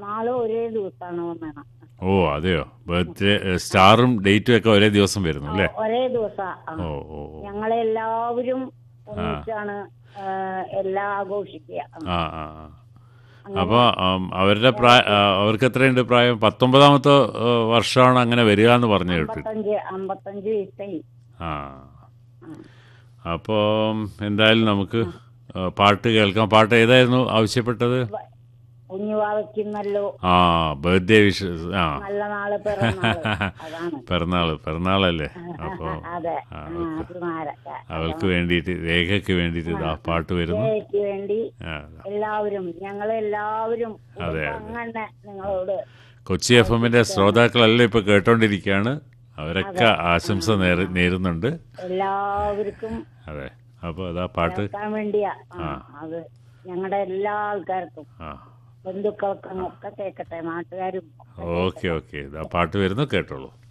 നാളെ ഒരേ ദിവസമാണ് വന്നത് ഓ അതെയോ ബർത്ത്ഡേ സ്റ്റാറും ഡേറ്റും ഒക്കെ ഒരേ ദിവസം വരുന്നു അല്ലേ ഒരേ ദിവസം ഓ ഓ ഓ. ഞങ്ങളെല്ലാവരും ഒന്നിച്ചാണ് ആ, എല്ലാം ആഘോഷിക്കുക ആ ആ ആ. അപ്പോൾ അവരുടെ പ്രായ ആ, അവർക്ക് എത്രയുണ്ട് പ്രായം പത്തൊമ്പതാമത്തെ ആ, വർഷമാണ് അങ്ങനെ വരിക എന്ന് പറഞ്ഞു കേട്ടു അമ്പത്തഞ്ച് അമ്പത്തഞ്ച് വയസ്സായി ആ അപ്പോൾ എന്തായാലും നമുക്ക് ആ, പാട്ട് കേൾക്കാം പാട്ട് ഏതായിരുന്നു ആവശ്യപ്പെട്ടത് കുഞ്ഞുവാവയ്ക്കുന്നല്ലോ ആ ബർത്ത്ഡേ വിഷ് ആ നല്ല നാള് പിറന്നാള് അതാണ് പിറന്നാള് പിറന്നാളല്ലേ അപ്പോൾ അതെ ആ, ആ, അത് മാരക്ക അവൾക്ക് വേണ്ടിയിട്ട് രേഖയ്ക്ക് വേണ്ടിയിട്ട് ഇതാ പാട്ട് വരുന്നു എനിക്ക് വേണ്ടി ആ, എല്ലാവരും ഞങ്ങളെല്ലാവരും അതെ, അങ്ങനെ നിങ്ങളോട് കൊച്ചി എഫ് എമ്മിന്റെ ശ്രോതാക്കളെല്ലാം ഇപ്പൊ കേട്ടോണ്ടിരിക്കുകയാണ് അവരൊക്കെ ആശംസ നേര- നേരുന്നുണ്ട് എല്ലാവർക്കും അതെ അപ്പോൾ അതാ പാട്ട് കേൾക്കാൻ വേണ്ടിയാ ആ, അത് ഞങ്ങളുടെ എല്ലാ ആൾക്കാർക്കും ആ ബന്ധുക്കൾക്കും ഒക്കെ കേൾക്കട്ടെ നാട്ടുകാരും ഓക്കെ ഓക്കെ ഇതാ പാട്ട് വരുന്നു കേട്ടോളൂ